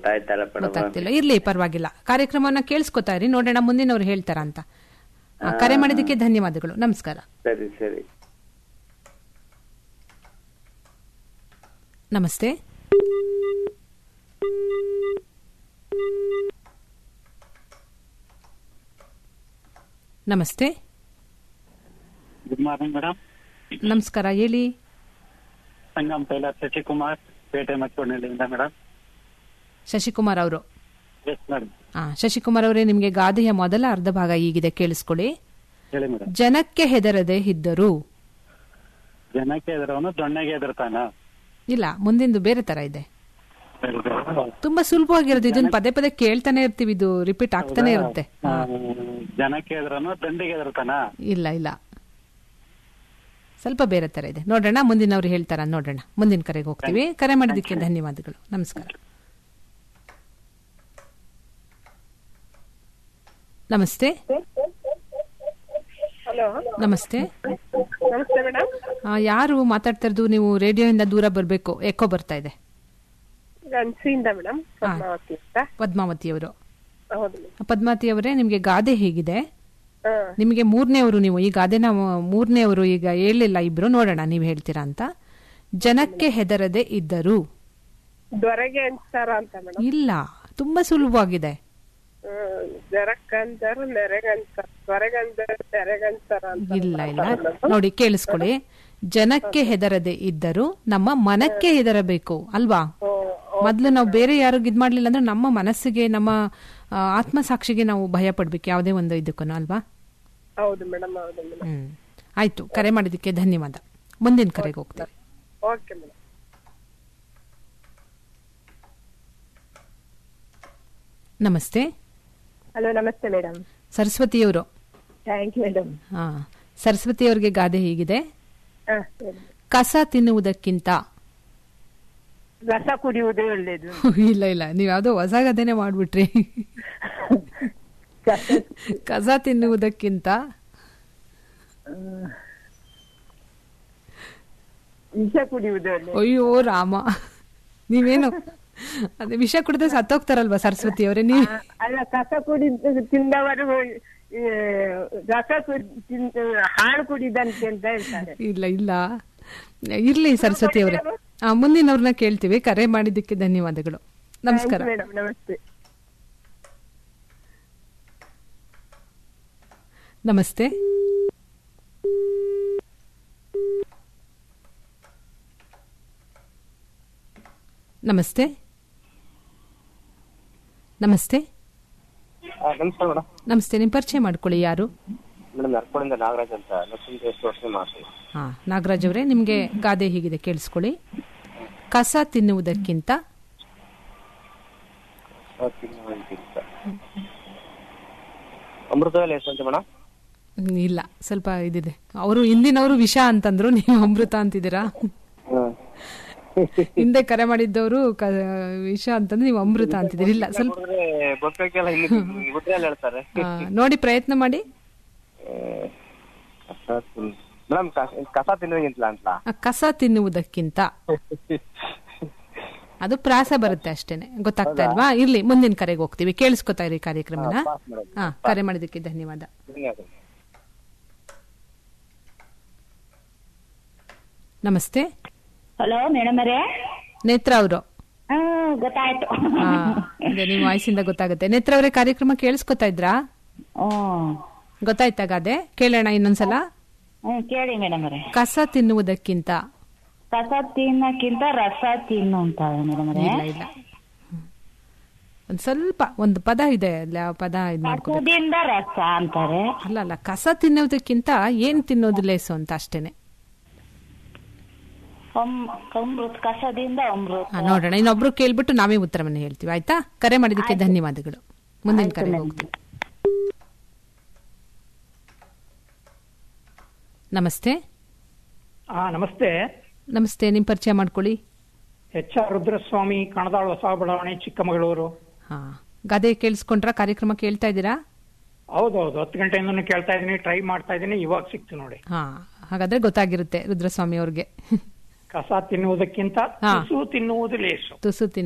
ಗೊತ್ತಾಯ್ತಲ್ಲ ಮೇಡಮ್ ಗೊತ್ತಾಗ್ತಿಲ್ಲ ಇರ್ಲಿ ಪರವಾಗಿಲ್ಲ ಕಾರ್ಯಕ್ರಮವನ್ನ ಕೇಳಿಸ್ಕೊತಾ ಇರಿ ನೋಡೋಣ ಮುಂದಿನವ್ರು ಹೇಳ್ತಾರ ಅಂತ ಆ, ಕರೆ ಮಾಡಿದ್ದಕ್ಕೆ ಧನ್ಯವಾದಗಳು ನಮಸ್ಕಾರ ಸರಿ ಸರಿ ನಮಸ್ತೆ ನಮಸ್ತೆ ಗುಡ್ ಮಾರ್ನಿಂಗ್ ಮೇಡಮ್ ನಮಸ್ಕಾರ ಹೇಳಿ ಸಂಗಮ್ ಟೈಲರ್ ಶಶಿಕುಮಾರ್ ಪೇಟೆ ಮಚ್ಚೋಡಿನಿಂದ ಮೇಡಮ್ ಶಶಿಕುಮಾರ್ ಅವರು ಎಸ್ ಮೇಡಮ್ ಆ ಶಶಿಕುಮಾರ್ ಅವರೇ ನಿಮಗೆ ಗಾದೆಯ ಮೊದಲ ಅರ್ಧ ಭಾಗ ಈಗಿದೆ ಕೇಳಿಸ್ಕೊಳ್ಳಿ ಹೇಳಿ ಮೇಡಮ್ ಜನಕ್ಕೆ ಹೆದರದೆ ಇದ್ದರು ಜನಕ್ಕೆ ಎದುರವನು ದೊಣ್ಣೆಗೆ ಎದುರ್ತಾನ ಇಲ್ಲ ಮುಂದಿಂದು ಬೇರೆ ತರ ಇದೆ ತುಂಬಾ ಸುಲಭವಾಗಿರೋದು ಇದನ್ನ ಪದೇ ಪದೇ ಕೇಳ್ತಾನೆ ಇರ್ತೀವಿ ಇದು ರಿಪೀಟ್ ಆಗ್ತಾನೆ ಇರುತ್ತೆ ಆ, ಜನಕ್ಕೆ ಎದುರನು ದಂಡಿಗೆ ಎದುರ್ತಾನ ಇಲ್ಲ ಇಲ್ಲ ಸ್ವಲ್ಪ ಬೇರೆ ತರ ಇದೆ ನೋಡೋಣ ಮುಂದಿನವ್ರು ಹೇಳ್ತಾರ ನೋಡೋಣ ಮುಂದಿನ ಕರೆಗೆ ಹೋಗ್ತೀವಿ ಕರೆ ಮಾಡಿದ್ದಕ್ಕೆ ಧನ್ಯವಾದಗಳು ನಮಸ್ಕಾರ ನಮಸ್ತೆ ಹಲೋ ನಮಸ್ತೆ ನಮಸ್ತೆ ಮೇಡಮ್ ಆ, ಯಾರು ಮಾತಾಡ್ತಾ ಇರೋದು ನೀವು ರೇಡಿಯೋಯಿಂದ ದೂರ ಬರಬೇಕು ಎಕೋ ಬರ್ತಾ ಇದೆ ಗನ್ಸಿಯಿಂದ ಮೇಡಮ್ ಪದ್ಮಾವತಿ ಅಂತ ಪದ್ಮಾವತಿಯವರು ಹೌದು ಮೇಡಮ್ ಪದ್ಮಾವತಿ ಅವರೇ ನಿಮಗೆ ಗಾದೆ ಹೇಗಿದೆ ಹಾ ನಿಮಗೆ ಮೂರನೇವರು ನೀವು ಈ ಗಾದೆನ ಮೂರನೇವರು ಈಗ ಹೇಳಿಲ್ಲ ಇಬ್ರು ನೋಡೋಣ ನೀವು ಹೇಳ್ತೀರಾ ಅಂತ ಜನಕ್ಕೆ ಹೆದರದೆ ಇದ್ದರು ದೊರೆಗೆ ಅನ್ಸಾರ ಅಂತ ಮೇಡಮ್ ಇಲ್ಲ ತುಂಬಾ ಸುಲಭವಾಗಿದೆ ಜರಕ್ಕಂತಾರ ನೆರೆಗನ್ಸಾರ ದೊರೆಗಂತಾರ ನೆರೆಗನ್ಸಾರ ಅಂತ ಇಲ್ಲ ಇಲ್ಲ ನೋಡಿ ಕೇಳಿಸ್ಕೊಳ್ಳಿ ಜನಕ್ಕೆ ಹೆದರದೆ ಇದ್ದರು ನಮ್ಮ ಮನಕ್ಕೆ ಹೆದರಬೇಕು ಅಲ್ವಾ ಮೊದ್ಲು ನಾವು ಬೇರೆ ಯಾರಿಗೂ ಇದ್ ಮಾಡ್ಲಿಲ್ಲ ಅಂದ್ರೆ ನಮ್ಮ ಮನಸ್ಸಿಗೆ ನಮ್ಮ ಆ, ಆತ್ಮಸಾಕ್ಷಿಗೆ ನಾವು ಭಯ ಪಡ್ಬೇಕು ಯಾವುದೇ ಒಂದು ಇದಕ್ಕೂ ಅಲ್ವಾ ಹೌದು ಮೇಡಮ್ ಹೌದು ಮೇಡಮ್ ಹ್ಮ್ ಆಯ್ತು ಕರೆ ಮಾಡಿದ್ದಕ್ಕೆ ಧನ್ಯವಾದ ಮುಂದಿನ ಕರೆಗೆ ಹೋಗ್ತೇವೆ ಓಕೆ ಮೇಡಮ್ ನಮಸ್ತೆ ಹಲೋ ನಮಸ್ತೆ ಮೇಡಮ್ ಸರಸ್ವತಿಯವರು ಥ್ಯಾಂಕ್ ಯು ಮೇಡಮ್ ಹಾ ಸರಸ್ವತಿಯವರಿಗೆ ಗಾದೆ ಹೀಗಿದೆ ಕಸ ತಿನ್ನುವುದಕ್ಕಿಂತ ರಸ ಕುಡಿಯುವುದೇ ಒಳ್ಳೇದು ಇಲ್ಲ ಇಲ್ಲ ನೀವು ಯಾವ್ದೋ ಹೊಸ ಗಾದೆನೆ ಮಾಡ್ಬಿಟ್ರಿ ಕಸ ತಿನ್ನುವುದಕ್ಕಿಂತ ವಿಷ ಕುಡಿಯುವುದೇ ಒಳ್ಳೇದು ಅಯ್ಯೋ ರಾಮ ನೀವೇನು ಅದೇ ವಿಷ ಕುಡಿದ್ರೆ ಸತ್ತೋಗ್ತಾರಲ್ವಾ ಸರಸ್ವತಿ ಅವರೇ ನೀವು ಅಲ್ಲ ಕಸ ಕುಡಿ ತಿಂದವರು ಈ, ರಸ ಕುಡಿ ತಿಂದ ಹಾಳು ಕುಡಿದಂತೆ ಅಂತ ಹೇಳ್ತಾರೆ ಇಲ್ಲ ಇಲ್ಲ ಇರ್ಲಿ ಸರಸ್ವತಿ ಅವರೇ ಆ ಮುಂದಿನವ್ರನ್ನ ಕೇಳ್ತೀವಿ ಕರೆ ಮಾಡಿದ್ದಕ್ಕೆ ಧನ್ಯವಾದಗಳು ನಮಸ್ಕಾರ ಮೇಡಮ್ ನಮಸ್ತೆ ನಮಸ್ತೆ ನಮಸ್ತೆ ನಮಸ್ತೆ ನಮಸ್ಕಾರ ಮೇಡಮ್ ನಮಸ್ತೆ ನಿಮ್ ಪರಿಚಯ ಮಾಡ್ಕೊಳ್ಳಿ ಯಾರು ಮೇಡಮ್ ನರ್ಪಡಿಂದ ನಾಗರಾಜ್ ಅಂತ ಲಕ್ಷ್ಮೀ ಯೋಚನೆ ಮಾಡ್ತೀನಿ ಹಾ ನಾಗರಾಜ್ ಅವರೇ ನಿಮ್ಗೆ ಗಾದೆ ಹೀಗಿದೆ ಕೇಳಿಸ್ಕೊಳ್ಳಿ ಕಸ ತಿನ್ನುವುದಕ್ಕಿಂತ ಅಮೃತದಲ್ಲಿ ಎಷ್ಟು ಅಂತ ಮೇಡಮ್ ಹ್ಮ್, ಇಲ್ಲ ಸ್ವಲ್ಪ ಇದಿದೆ ಅವರು ಹಿಂದಿನವರು ವಿಷ ಅಂತಂದ್ರು ನೀವು ಅಮೃತ ಅಂತಿದ್ದೀರಾ ಹಿಂದೆ ಕರೆ ಮಾಡಿದ್ದವರು ಕ- ವಿಷ ಅಂತಂದ್ರೆ ನೀವು ಅಮೃತ ಅಂತಿದ್ದೀರಿ ಇಲ್ಲ ಸ್ವಲ್ಪ ನೋಡಿದ್ರೆ ಗೊತ್ತಾಗಿಲ್ಲ ಇಲ್ಲಿ ಗುಡ್ಡೆಯಲ್ಲಿ ಹೇಳ್ತಾರೆ ಆ, ನೋಡಿ ಪ್ರಯತ್ನ ಮಾಡಿ ಮೇಡಮ್ ಕಸ ತಿನ್ನೋಗಿಂತಲ ಅಂತ ಆ ಕಸ ತಿನ್ನುವುದಕ್ಕಿಂತ ಅದು ಪ್ರಾಸ ಬರುತ್ತೆ ಅಷ್ಟೇನೆ ಗೊತ್ತಾಗ್ತಾ ಇಲ್ವಾ ಇರ್ಲಿ ಮುಂದಿನ ಕರೆಗೆ ಹೋಗ್ತೀವಿ ಕೇಳಿಸ್ಕೊತಾ ಇರಿ ಕಾರ್ಯಕ್ರಮನ ಹಾ ಕರೆ ಮಾಡಿದ್ದಕ್ಕೆ ಧನ್ಯವಾದ ನಮಸ್ತೆ ಹಲೋ ಮೇಡಮ್ ಅವರೇ ನೇತ್ರ ಅವರು ಹ್ಮ್ ಗೊತ್ತಾಯ್ತು ಅದೇ ನಿಮ್ಮ ವಾಯ್ಸಿಂದ ಗೊತ್ತಾಗುತ್ತೆ ನೇತ್ರ ಅವರೇ ಕಾರ್ಯಕ್ರಮ ಕೇಳಿಸ್ಕೊತಾ ಇದ್ರಾ ಹ್ಮ್ ಗೊತ್ತಾಯ್ತಾ ಗಾದೆ ಕೇಳೋಣ ಇನ್ನೊಂದ್ಸಲ ಹ್ಮ್ ಕೇಳಿ ಮೇಡಮ್ ಅವರೇ ಕಸ ತಿನ್ನುವುದಕ್ಕಿಂತ ಕಸ ತಿನ್ನಕ್ಕಿಂತ ರಸ ತಿನ್ನು ಅಂತ ಮೇಡಮ್ ಅವರೇ ಇಲ್ಲ ಇಲ್ಲ ಹ್ಮ್. ಒಂದ್ ಸ್ವಲ್ಪ ಒಂದು ಪದ ಇದೆ ಅಲ್ಲಿ ಆ ಪದ ಇದ್ ಮಾಡ್ಕೋ ಕಸದಿಂದ ರಸ ಅಂತಾರೆ ಅಲ್ಲ ಅಲ್ಲ ಕಸ ತಿನ್ನೋದಕ್ಕಿಂತ ಏನ್ ತಿನ್ನೋದು ಲೇಸು ಅಂತ ಅಷ್ಟೇನೆ ಅಮ್- ಅಮೃತ್ ಕಸದಿಂದ ಅಮೃತ ಆ, ನೋಡೋಣ ಇನ್ನೊಬ್ರು ಕೇಳ್ಬಿಟ್ಟು ನಾವೇ ಉತ್ತರವನ್ನು ಹೇಳ್ತೀವಿ ಆಯ್ತಾ ಕರೆ ಮಾಡಿದಕ್ಕೆ ಧನ್ಯವಾದಗಳು ಮುಂದಿನ ಕರೆ ಹೋಗ್ತೀವಿ ನಮಸ್ತೆ ಆ ನಮಸ್ತೆ ನಮಸ್ತೆ ನಿಮ್ ಪರಿಚಯ ಮಾಡ್ಕೊಳ್ಳಿ ಎಚ್ ಆರ್ ರುದ್ರಸ್ವಾಮಿ ಕಣದಾಳ ಹೊಸ ಬಡಾವಣೆ ಚಿಕ್ಕಮಗಳೂರು ಹಾ ಗಾದೆ ಕೇಳಿಸ್ಕೊಂಡ್ರ ಕಾರ್ಯಕ್ರಮ ಕೇಳ್ತಾ ಇದ್ದೀರಾ ಹೌದೌದು ಹತ್ತು ಗಂಟೆಯಿಂದ ಕೇಳ್ತಾ ಇದೀನಿ ಟ್ರೈ ಮಾಡ್ತಾ ಇದೀನಿ ಇವಾಗ ಸಿಕ್ತು ನೋಡಿ ಹಾ ಹಾಗಾದ್ರೆ ಗೊತ್ತಾಗಿರುತ್ತೆ ರುದ್ರಸ್ವಾಮಿ ಅವ್ರಿಗೆ ಕಸ ತಿನ್ನುವುದಕ್ಕಿಂತ ಹಾ. ತುಸು ತಿನ್ನುವುದು ಲೇಸು ತುಸು ತಿನ್ನ